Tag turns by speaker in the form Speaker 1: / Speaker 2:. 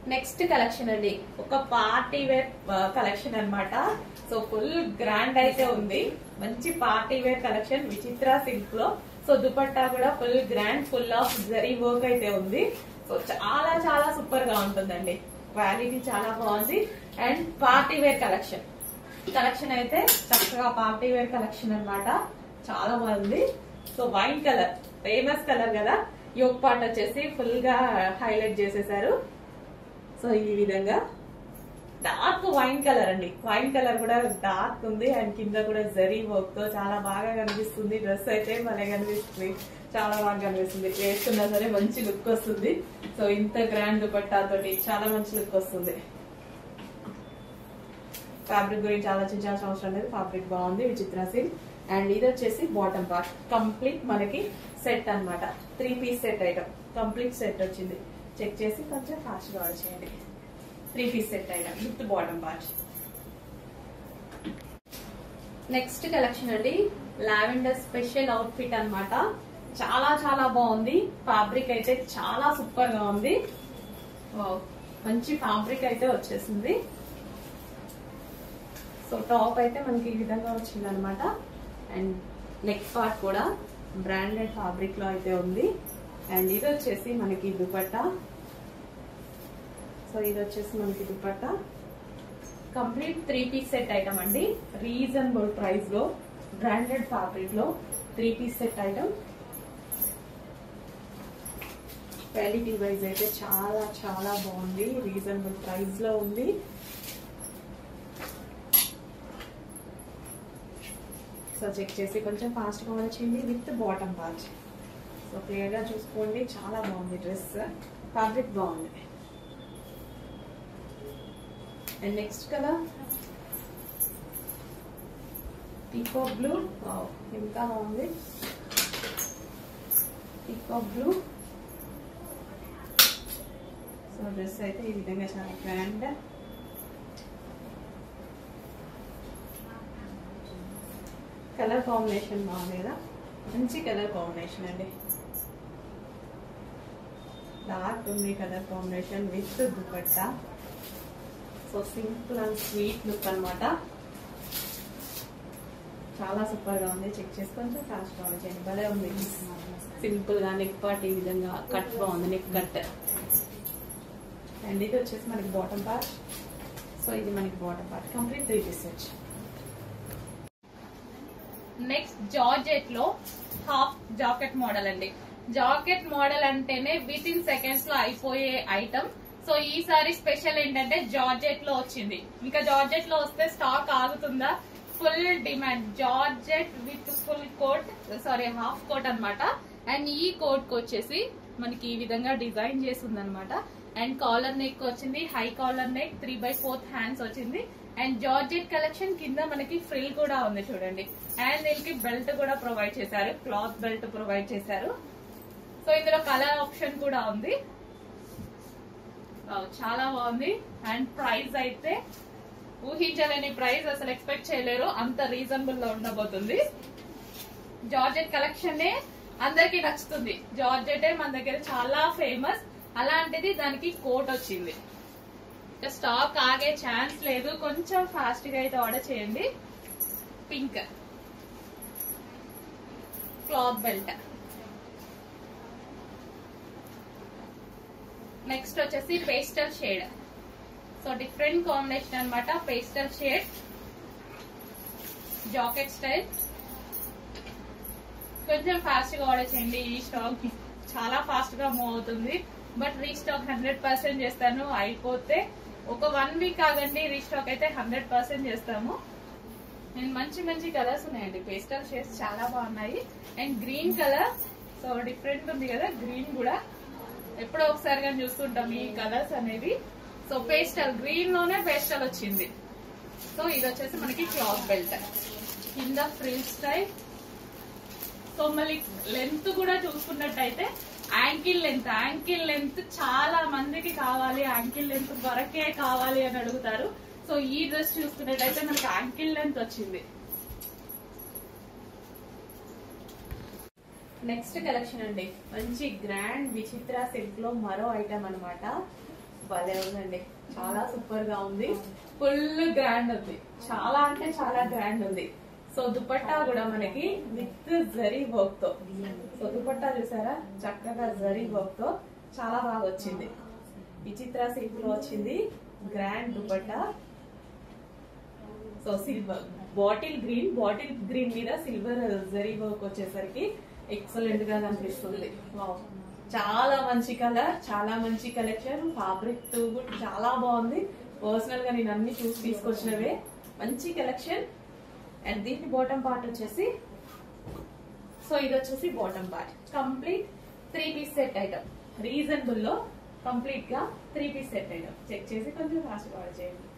Speaker 1: Next collection అండి ఒక party wear collection అన్నమాట సో ఫుల్ గ్రాండ్ అయితే ఉంది మంచి party wear collection Vichitra silk లో సో దుపట్టా కూడా full grand full of zari work అయితే ఉంది సో చాలా చాలా సూపర్ గా ఉంటుందండి క్వాలిటీ చాలా బాగుంది and party wear collection collection అయితే చక్కగా పార్టీ వేర్ కలెక్షన్ అన్నమాట చాలా బాగుంది so wine colour famous colour కదా యోగ్ పార్ట్ వచ్చేసి ఫుల్ గా హైలైట్ చేసేసారు సో ఈ విధంగా డార్క్ వైన్ కలర్ అండి వైన్ కలర్ కూడా డార్క్ ఉంది అండ్ కింద కూడా జరీ వర్క్ తో చాలా బాగా కనిపిస్తుంది డ్రెస్ అయితే భలే కనిపిస్తుంది చాలా బాగా కనిపిస్తుంది వేసుకున్నా సరే మంచి లుక్ వస్తుంది సో ఇంత గ్రాండ్ దుపట్టా తోటి చాలా మంచి లుక్ వస్తుంది ఫ్యాబ్రిక్ గురించి ఆలోచించాల్సిన అవసరం లేదు ఫ్యాబ్రిక్ బాగుంది విచిత్ర సిల్క్ అండ్ ఇది వచ్చేసి బాటమ్ పార్ట్ కంప్లీట్ మనకి సెట్ అన్నమాట three piece set item complete set వచ్చింది చెక్ చేసి కొంచెం ఫాస్ట్ గా ఆర్డర్ చేయండి three piece set item with bottom part next collection అండి లావెండర్ స్పెషల్ అవుట్ ఫిట్ అన్నమాట చాలా చాలా బాగుంది ఫ్యాబ్రిక్ అయితే చాలా సూపర్ గా ఉంది వావ్. మంచి ఫ్యాబ్రిక్ అయితే వచ్చేసింది సో టాప్ అయితే మనకి ఈ విధంగా వచ్చింది అనమాట అండ్ నెక్ పార్ట్ కూడా బ్రాండెడ్ ఫ్యాబ్రిక్ లో అయితే ఉంది అండ్ ఇది వచ్చేసి మనకి దుపట్టా సో ఇది వచ్చేసి మనకి dupatta complete three piece set item అండి రీజనబుల్ ప్రైస్ లో బ్రాండెడ్ ఫ్యాబ్రిక్ లో three piece set item quality wise అయితే చాలా చాలా బాగుంది రీజనబుల్ ప్రైస్ లో ఉంది సో చెక్ చేసి కొంచెం ఫాస్ట్ గా వచ్చింది with bottom part so clear గా చూసుకోండి చాలా బాగుంది డ్రెస్ ఫ్యాబ్రిక్ బాగుంది అండ్ నెక్స్ట్ కదా పీకో బ్లూ ఇంకా బాగుంది పీకో బ్లూ సో డ్రెస్ అయితే ఈ విధంగా చాలా గ్రాండ్ కలర్ కాంబినేషన్ బాగుంది కదా మంచి కలర్ కాంబినేషన్ అండి డార్క్ ఉంది colour combination with dupatta so simple and sweet look అన్నమాట చాలా సూపర్ గా ఉంది చెక్ చేసి కొంచెం ఫాస్ట్ గా చేయండి భలే ఉంది సింపుల్ గా నెక్ పార్ట్ ఈ విధంగా కట్ బాగుంది నెక్ కట్ అండ్ ఇది వచ్చేసి మనకి బాటమ్ పార్ట్ సో ఇది మనకి bottom part complete three pieces next georgette లో హాఫ్ జాకెట్ మోడల్ అండి జాకెట్ మోడల్ అంటేనే విత్ ఇన్ సెకండ్స్ లో అయిపోయే ఐటమ్ సో ఈసారి స్పెషల్ ఏంటంటే జార్జెట్ లో వచ్చింది ఇంకా జార్జెట్ లో వస్తే స్టాక్ ఆగుతుందా full demand georgette with full coat sorry half coat అన్నమాట అండ్ ఈ కోట్ కి వచ్చేసి మనకి ఈ విధంగా డిజైన్ చేసి ఉందన్నమాట అండ్ కాలర్ నెక్ వచ్చింది high collar neck three by fourth hands వచ్చింది అండ్ జార్జెట్ కలెక్షన్ కింద మనకి ఫ్రిల్ కూడా ఉంది చూడండి అండ్ దీనికి బెల్ట్ కూడా ప్రొవైడ్ చేశారు క్లాత్ బెల్ట్ ప్రొవైడ్ చేశారు సో ఇందులో కలర్ ఆప్షన్ కూడా ఉంది వావ్, చాలా బాగుంది అండ్ ప్రైస్ అయితే ఊహించలేని ప్రైస్ అసలు ఎక్స్పెక్ట్ చేయలేరు అంత రీజనబుల్ లో ఉండబోతుంది జార్జెట్ కలెక్షన్ అందరికి నచ్చుతుంది జార్జెటే మన దగ్గర చాలా ఫేమస్ అలాంటిది దానికి కోట్ వచ్చింది ఇంకా స్టాక్ ఆగే ఛాన్స్ లేదు కొంచెం ఫాస్ట్ గా అయితే ఆర్డర్ చేయండి పింక్ క్లాత్ బెల్ట్ నెక్స్ట్ వచ్చేసి pastel shade so different combination అన్నమాట పేస్టల్ షేడ్ జాకెట్ స్టైల్ కొంచెం ఫాస్ట్ గా ఆర్డర్ చేయండి ఈ స్టాక్ చాలా ఫాస్ట్ గా మూవ్ అవుతుంది బట్ రీస్టాక్ హండ్రెడ్ పర్సెంట్ చేస్తాను అయిపోతే ఒక వన్ వీక్ ఆగండి రీస్టాక్ అయితే హండ్రెడ్ పర్సెంట్ చేస్తాము అండ్ మంచి మంచి కలర్స్ ఉన్నాయండి పేస్టల్ షేడ్స్ చాలా బాగున్నాయి and green colour so different ఉంది కదా గ్రీన్ కూడా ఎప్పుడో ఒకసారి కానీ చూస్తుంటాం ఈ కలర్స్ అనేవి సో పేస్టల్ గ్రీన్ లోనే పేస్టల్ వచ్చింది సో ఇది వచ్చేసి మనకి క్లాత్ బెల్ట్ కింద ఫ్రిల్ స్టైల్ సో మళ్ళీ లెంత్ కూడా చూసుకున్నట్టయితే యాంకిల్ లెంత్ యాంకిల్ లెంత్ చాలా మందికి కావాలి యాంకిల్ లెంత్ వరకే కావాలి అని అడుగుతారు సో ఈ డ్రెస్ చూసుకున్నట్టయితే మనకి యాంకిల్ లెంత్ వచ్చింది నెక్స్ట్ కలెక్షన్ అండి మంచి గ్రాండ్ విచిత్ర సిల్క్ లో మరో ఐటమ్ అన్నమాట భలే ఉందండి చాలా సూపర్ గా ఉంది ఫుల్ గ్రాండ్ ఉంది చాలా అంటే చాలా గ్రాండ్ ఉంది సో దుపట్టా కూడా మనకి విత్ జరీ వర్క్ తో సో దుపట్టా చూసారా చక్కగా జరీ వర్క్ తో చాలా బాగా వచ్చింది విచిత్ర సిల్క్ లో వచ్చింది grand dupatta so silver bottle green bottle green మీద సిల్వర్ జరీ వర్క్ వచ్చేసరికి ఎక్సలెంట్ గా కనిపిస్తుంది వావ్. చాలా మంచి కలర్ చాలా మంచి కలెక్షన్ ఫ్యాబ్రిక్ కూడా చాలా బాగుంది పర్సనల్ గా నేను అన్ని చూసి తీసుకొచ్చినవే మంచి కలెక్షన్ అండ్ దీని బాటమ్ పార్ట్ వచ్చేసి సో ఇది వచ్చేసి bottom part complete three piece set item reasonable లో కంప్లీట్ గా three piece set item check చేసి కొంచెం ఫాస్ట్ ఆర్డర్ చేయండి